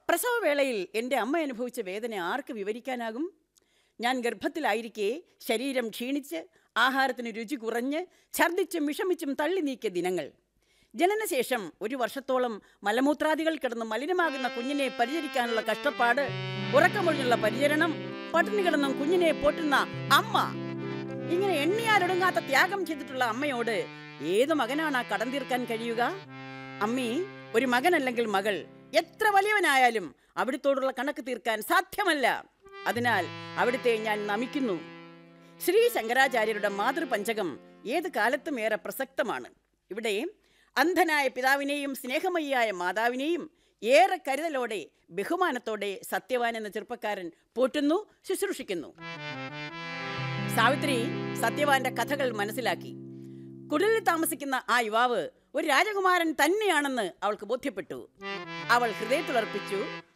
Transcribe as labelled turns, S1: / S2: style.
S1: പ്രസവവേളയിൽ എൻ്റെ അമ്മ അനുഭവിച്ച വേദന ആർക്ക് വിവരിക്കാനാകും ഞാൻ ഗർഭത്തിലായിരിക്കെ ശരീരം ക്ഷീണിച്ച് ആഹാരത്തിന് രുചി കുറഞ്ഞ് ഛർദ്ദിച്ചും വിഷമിച്ചും തള്ളി നീക്കിയ ദിനങ്ങൾ ജനനശേഷം ഒരു വർഷത്തോളം മലമൂത്രാദികൾ കിടന്ന് മലിനമാകുന്ന കുഞ്ഞിനെ പരിചരിക്കാനുള്ള കഷ്ടപ്പാട് ഉറക്കമൊഴിഞ്ഞുള്ള പരിചരണം പട്ടിണി കിടന്നും കുഞ്ഞിനെ പോറ്റുന്ന അമ്മ ഇങ്ങനെ എണ്ണിയാലൊടുങ്ങാത്ത ത്യാഗം ചെയ്തിട്ടുള്ള അമ്മയോട് ഏത് മകനാണ് ആ കടം തീർക്കാൻ കഴിയുക അമ്മി ഒരു മകനല്ലെങ്കിൽ മകൾ എത്ര വലിയവനായാലും അവിടുത്തോടുള്ള കണക്ക് തീർക്കാൻ സാധ്യമല്ല അതിനാൽ അവിടുത്തെ ഞാൻ നമിക്കുന്നു ശ്രീ ശങ്കരാചാര്യരുടെ മാതൃപഞ്ചകം ഏത് കാലത്തും ഏറെ പ്രസക്തമാണ് ഇവിടെ അന്ധനായ പിതാവിനെയും സ്നേഹമയിയായ മാതാവിനെയും ഏറെ കരുതലോടെ ബഹുമാനത്തോടെ സത്യവാൻ എന്ന ചെറുപ്പക്കാരൻ പോറ്റുന്നു ശുശ്രൂഷിക്കുന്നു സാവിത്രി സത്യവാന്റെ കഥകൾ മനസ്സിലാക്കി കുടിലിൽ താമസിക്കുന്ന ആ യുവാവ് ഒരു രാജകുമാരൻ തന്നെയാണെന്ന് അവൾക്ക് ബോധ്യപ്പെട്ടു അവൾ ഹൃദയത്തിലർപ്പിച്ചു